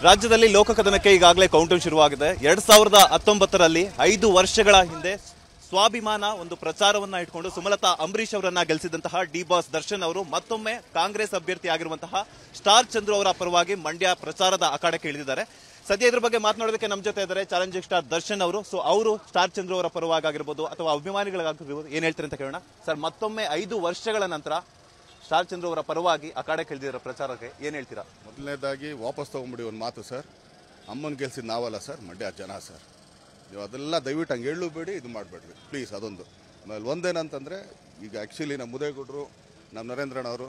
ರಾಜ್ಯದಲ್ಲಿ ಲೋಕಕದನಕ್ಕೆ ಈಗಾಗಲೇ ಕೌಂಟೌನ್ ಶುರುವಾಗಿದೆ ಎರಡ್ ಸಾವಿರದ ಹತ್ತೊಂಬತ್ತರಲ್ಲಿ ಐದು ವರ್ಷಗಳ ಹಿಂದೆ ಸ್ವಾಭಿಮಾನ ಒಂದು ಪ್ರಚಾರವನ್ನ ಇಟ್ಕೊಂಡು ಸುಮಲತಾ ಅಂಬರೀಶ್ ಅವರನ್ನ ಗೆಲ್ಲಿಸಿದಂತಹ ಡಿ ಬಾಸ್ ದರ್ಶನ್ ಅವರು ಮತ್ತೊಮ್ಮೆ ಕಾಂಗ್ರೆಸ್ ಅಭ್ಯರ್ಥಿ ಆಗಿರುವಂತಹ ಸ್ಟಾರ್ ಚಂದ್ರು ಅವರ ಪರವಾಗಿ ಮಂಡ್ಯ ಪ್ರಚಾರದ ಅಖಾಡಕ್ಕೆ ಇಳಿದಿದ್ದಾರೆ ಸದ್ಯ ಇದ್ರ ಬಗ್ಗೆ ಮಾತನಾಡೋದಕ್ಕೆ ನಮ್ಮ ಜೊತೆ ಇದ್ದಾರೆ ಚಾಲೆಂಜಿಂಗ್ ಸ್ಟಾರ್ ದರ್ಶನ್ ಅವರು ಸೊ ಅವರು ಸ್ಟಾರ್ ಚಂದ್ರು ಅವರ ಪರವಾಗಿ ಆಗಿರ್ಬೋದು ಅಥವಾ ಅಭಿಮಾನಿಗಳಿಗಾಗಿರ್ಬೋದು ಏನ್ ಹೇಳ್ತಾರೆ ಅಂತ ಕೇಳೋಣ ಸರ್ ಮತ್ತೊಮ್ಮೆ ಐದು ವರ್ಷಗಳ ನಂತರ ಸ್ಟಾರ್ ಚಂದ್ರು ಅವರ ಪರವಾಗಿ ಅಖಾಡಕ್ಕೆ ಇಳಿದಿರೋ ಪ್ರಚಾರಕ್ಕೆ ಏನ್ ಹೇಳ್ತೀರಾ ಮೊದಲನೇದಾಗಿ ವಾಪಸ್ ತೊಗೊಂಬಿಡಿ ಒಂದು ಮಾತು ಸರ್ ಅಮ್ಮನ ಗೆಲ್ಸಿದ ನಾವಲ್ಲ ಸರ್ ಮಂಡ್ಯ ಜನ ಸರ್ ನೀವು ಅದೆಲ್ಲ ದಯವಿಟ್ಟು ಹಂಗೆ ಹೇಳಬೇಡಿ ಇದು ಮಾಡಬೇಡ್ರಿ ಪ್ಲೀಸ್ ಅದೊಂದು ಆಮೇಲೆ ಒಂದೇನಂತಂದರೆ ಈಗ ಆ್ಯಕ್ಚುಲಿ ನಮ್ಮ ಮುದೇಗೌಡರು ನಮ್ಮ ನರೇಂದ್ರನವರು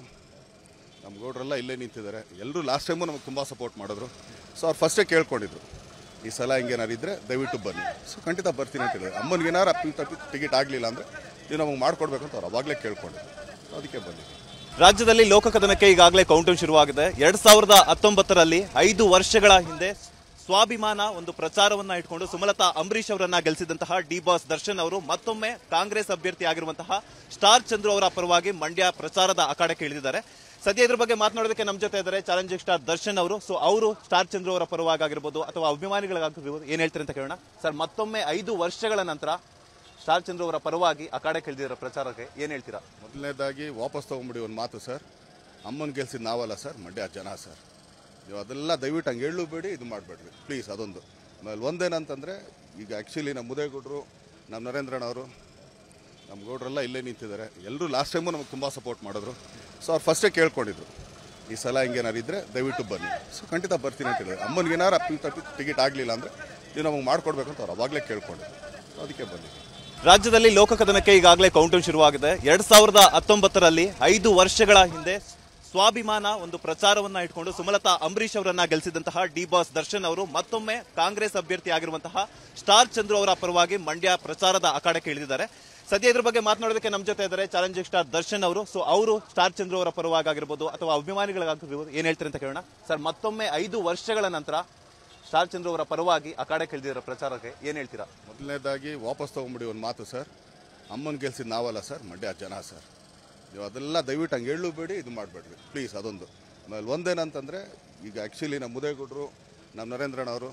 ನಮ್ಮ ಗೌಡ್ರೆಲ್ಲ ಇಲ್ಲೇ ನಿಂತಿದ್ದಾರೆ ಎಲ್ಲರೂ ಲಾಸ್ಟ್ ಟೈಮು ನಮಗೆ ತುಂಬ ಸಪೋರ್ಟ್ ಮಾಡಿದ್ರು ಸೊ ಅವ್ರು ಫಸ್ಟೇ ಕೇಳ್ಕೊಂಡಿದ್ರು ಈ ಸಲ ಹಿಂಗೇನಾರು ಇದ್ದರೆ ದಯವಿಟ್ಟು ಬನ್ನಿ ಸೊ ಖಂಡಿತ ಬರ್ತೀನಿ ಅಂತ ಹೇಳಿದ್ರು ಅಮ್ಮನಿಗೆ ಏನಾರು ಅಪ್ಪಿ ತಪ್ಪಿ ಟಿಕೆಟ್ ಆಗಲಿಲ್ಲ ಅಂದರೆ ನೀವು ನಮಗೆ ಮಾಡ್ಕೊಡ್ಬೇಕು ಅಂತ ಅವ್ರು ಅವಾಗಲೇ ಕೇಳ್ಕೊಂಡಿದ್ರು ಸೊ ಅದಕ್ಕೆ ಬನ್ನಿ ರಾಜ್ಯದಲ್ಲಿ ಲೋಕಕದನಕ್ಕೆ ಈಗಾಗಲೇ ಕೌಂಟೌನ್ ಶುರುವಾಗಿದೆ ಎರಡ್ ಸಾವಿರದ ಹತ್ತೊಂಬತ್ತರಲ್ಲಿ ಐದು ವರ್ಷಗಳ ಹಿಂದೆ ಸ್ವಾಭಿಮಾನ ಒಂದು ಪ್ರಚಾರವನ್ನ ಇಟ್ಕೊಂಡು ಸುಮಲತಾ ಅಂಬರೀಶ್ ಅವರನ್ನ ಗೆಲ್ಲಿಸಿದಂತಹ ಡಿ ಬಾಸ್ ದರ್ಶನ್ ಅವರು ಮತ್ತೊಮ್ಮೆ ಕಾಂಗ್ರೆಸ್ ಅಭ್ಯರ್ಥಿ ಆಗಿರುವಂತಹ ಸ್ಟಾರ್ ಚಂದ್ರು ಅವರ ಪರವಾಗಿ ಮಂಡ್ಯ ಪ್ರಚಾರದ ಅಖಾಡಕ್ಕೆ ಇಳಿದಿದ್ದಾರೆ ಸದ್ಯ ಇದ್ರ ಬಗ್ಗೆ ಮಾತನಾಡೋದಕ್ಕೆ ನಮ್ಮ ಜೊತೆ ಇದ್ದಾರೆ ಚಾಲೆಂಜಿಂಗ್ ಸ್ಟಾರ್ ದರ್ಶನ್ ಅವರು ಸೊ ಅವರು ಸ್ಟಾರ್ ಚಂದ್ರು ಅವರ ಪರವಾಗಿ ಆಗಿರ್ಬೋದು ಅಥವಾ ಅಭಿಮಾನಿಗಳಿಗಾಗಿರ್ಬೋದು ಏನ್ ಹೇಳ್ತಾರೆ ಅಂತ ಕೇಳೋಣ ಸರ್ ಮತ್ತೊಮ್ಮೆ ಐದು ವರ್ಷಗಳ ನಂತರ ಸ್ಟಾರ್ ಚಂದ್ರು ಅವರ ಪರವಾಗಿ ಅಖಾಡಕ್ಕೆ ಇಳಿದಿರೋ ಪ್ರಚಾರಕ್ಕೆ ಏನ್ ಹೇಳ್ತೀರಾ ಮೊದಲನೇದಾಗಿ ವಾಪಸ್ ತೊಗೊಂಬಿಡಿ ಒಂದು ಮಾತು ಸರ್ ಅಮ್ಮನ ಗೆಲ್ಸಿದ ನಾವಲ್ಲ ಸರ್ ಮಂಡ್ಯ ಜನ ಸರ್ ನೀವು ಅದೆಲ್ಲ ದಯವಿಟ್ಟು ಹಂಗೆ ಹೇಳಬೇಡಿ ಇದು ಮಾಡಬೇಡ್ರಿ ಪ್ಲೀಸ್ ಅದೊಂದು ಆಮೇಲೆ ಒಂದೇನಂತಂದರೆ ಈಗ ಆ್ಯಕ್ಚುಲಿ ನಮ್ಮ ಮುದೇಗೌಡರು ನಮ್ಮ ನರೇಂದ್ರನವರು ನಮ್ಮ ಗೌಡ್ರೆಲ್ಲ ಇಲ್ಲೇ ನಿಂತಿದ್ದಾರೆ ಎಲ್ಲರೂ ಲಾಸ್ಟ್ ಟೈಮು ನಮಗೆ ತುಂಬ ಸಪೋರ್ಟ್ ಮಾಡಿದ್ರು ಸೊ ಅವ್ರು ಫಸ್ಟೇ ಕೇಳ್ಕೊಂಡಿದ್ರು ಈ ಸಲ ಹಿಂಗೇನಾರು ಇದ್ದರೆ ದಯವಿಟ್ಟು ಬನ್ನಿ ಸೊ ಖಂಡಿತ ಬರ್ತೀನಿ ಅಂತ ಹೇಳಿದ್ರು ಅಮ್ಮನಿಗೆ ಏನಾರು ಅಪ್ಪಿ ತಪ್ಪಿ ಟಿಕೆಟ್ ಆಗಲಿಲ್ಲ ಅಂದರೆ ನೀವು ನಮಗೆ ಮಾಡ್ಕೊಡ್ಬೇಕು ಅಂತ ಅವ್ರು ಅವಾಗಲೇ ಕೇಳ್ಕೊಂಡಿದ್ರು ಸೊ ಅದಕ್ಕೆ ಬನ್ನಿ ರಾಜ್ಯದಲ್ಲಿ ಲೋಕಕದನಕ್ಕೆ ಈಗಾಗಲೇ ಕೌಂಟೌನ್ ಶುರುವಾಗಿದೆ ಎರಡ್ ಸಾವಿರದ ಹತ್ತೊಂಬತ್ತರಲ್ಲಿ ಐದು ವರ್ಷಗಳ ಹಿಂದೆ ಸ್ವಾಭಿಮಾನ ಒಂದು ಪ್ರಚಾರವನ್ನ ಇಟ್ಕೊಂಡು ಸುಮಲತಾ ಅಂಬರೀಶ್ ಅವರನ್ನ ಗೆಲ್ಲಿಸಿದಂತಹ ಡಿ ಬಾಸ್ ದರ್ಶನ್ ಅವರು ಮತ್ತೊಮ್ಮೆ ಕಾಂಗ್ರೆಸ್ ಅಭ್ಯರ್ಥಿ ಆಗಿರುವಂತಹ ಸ್ಟಾರ್ ಚಂದ್ರು ಅವರ ಪರವಾಗಿ ಮಂಡ್ಯ ಪ್ರಚಾರದ ಅಖಾಡಕ್ಕೆ ಇಳಿದಿದ್ದಾರೆ ಸದ್ಯ ಇದ್ರ ಬಗ್ಗೆ ಮಾತನಾಡೋದಕ್ಕೆ ನಮ್ಮ ಜೊತೆ ಇದ್ದಾರೆ ಚಾಲೆಂಜಿಂಗ್ ಸ್ಟಾರ್ ದರ್ಶನ್ ಅವರು ಸೊ ಅವರು ಸ್ಟಾರ್ ಚಂದ್ರು ಅವರ ಪರವಾಗಿ ಆಗಿರ್ಬೋದು ಅಥವಾ ಅಭಿಮಾನಿಗಳಿಗಾಗಿರ್ಬೋದು ಏನ್ ಹೇಳ್ತಾರೆ ಅಂತ ಕೇಳೋಣ ಸರ್ ಮತ್ತೊಮ್ಮೆ ಐದು ವರ್ಷಗಳ ನಂತರ ಸ್ಟಾರ್ ಚಂದ್ರು ಅವರ ಪರವಾಗಿ ಅಖಾಡಕ್ಕೆ ಇಳಿದಿರೋ ಪ್ರಚಾರಕ್ಕೆ ಏನ್ ಹೇಳ್ತೀರಾ ಮೊದಲನೇದಾಗಿ ವಾಪಸ್ ತೊಗೊಂಬಿಡಿ ಒಂದು ಮಾತು ಸರ್ ಅಮ್ಮನ ಗೆಲ್ಸಿದ ನಾವಲ್ಲ ಸರ್ ಮಂಡ್ಯ ಜನ ಸರ್ ನೀವು ಅದೆಲ್ಲ ದಯವಿಟ್ಟು ಹಂಗೆ ಹೇಳಬೇಡಿ ಇದು ಮಾಡಬೇಡ್ರಿ ಪ್ಲೀಸ್ ಅದೊಂದು ಆಮೇಲೆ ಒಂದೇನಂತಂದರೆ ಈಗ ಆ್ಯಕ್ಚುಲಿ ನಮ್ಮ ಮುದೇಗೌಡರು ನಮ್ಮ ನರೇಂದ್ರನವರು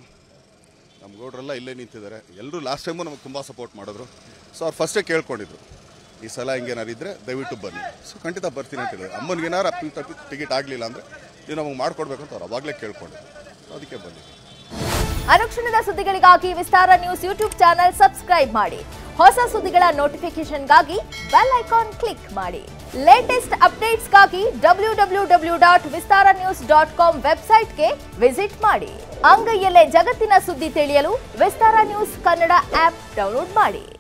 ನಮ್ಮ ಗೌಡ್ರೆಲ್ಲ ಇಲ್ಲೇ ನಿಂತಿದ್ದಾರೆ ಎಲ್ಲರೂ ಲಾಸ್ಟ್ ಟೈಮು ನಮಗೆ ತುಂಬ ಸಪೋರ್ಟ್ ಮಾಡಿದ್ರು ಸೊ ಅವ್ರು ಫಸ್ಟೇ ಕೇಳ್ಕೊಂಡಿದ್ರು ಈ ಸಲ ಹಿಂಗೇನಾರು ಇದ್ದರೆ ದಯವಿಟ್ಟು ಬನ್ನಿ ಸೊ ಖಂಡಿತ ಬರ್ತೀನಿ ಅಂತ ಹೇಳಿದ್ರು ಅಮ್ಮನಿಗೆ ಏನಾರು ಅಪ್ಪಿ ತಪ್ಪಿ ಟಿಕೆಟ್ ಆಗಲಿಲ್ಲ ಅಂದರೆ ನೀವು ನಮಗೆ ಮಾಡ್ಕೊಡ್ಬೇಕು ಅಂತ ಅವ್ರು ಅವಾಗಲೇ ಕೇಳ್ಕೊಂಡಿದ್ರು ಸೊ ಅದಕ್ಕೆ ಬನ್ನಿ ಅನುಕ್ಷಣದ ಸುದ್ದಿಗಳಿಗಾಗಿ Vistara news YouTube channel subscribe ಮಾಡಿ ಹೊಸ ಸುದ್ದಿಗಳ ನೋಟಿಫಿಕೇಶನ್ಗಾಗಿ ಬೆಲ್ ಐಕಾನ್ ಕ್ಲಿಕ್ ಮಾಡಿ ಲೇಟೆಸ್ಟ್ ಅಪ್ಡೇಟ್ಸ್ಗಾಗಿ W W W dot Vistara news dot com ವೆಬ್ಸೈಟ್ಗೆ ವಿಸಿಟ್ ಮಾಡಿ ಅಂಗೈಯಲ್ಲೇ ಜಗತ್ತಿನ ಸುದ್ದಿ ತಿಳಿಯಲು Vistara news Kannada app download ಮಾಡಿ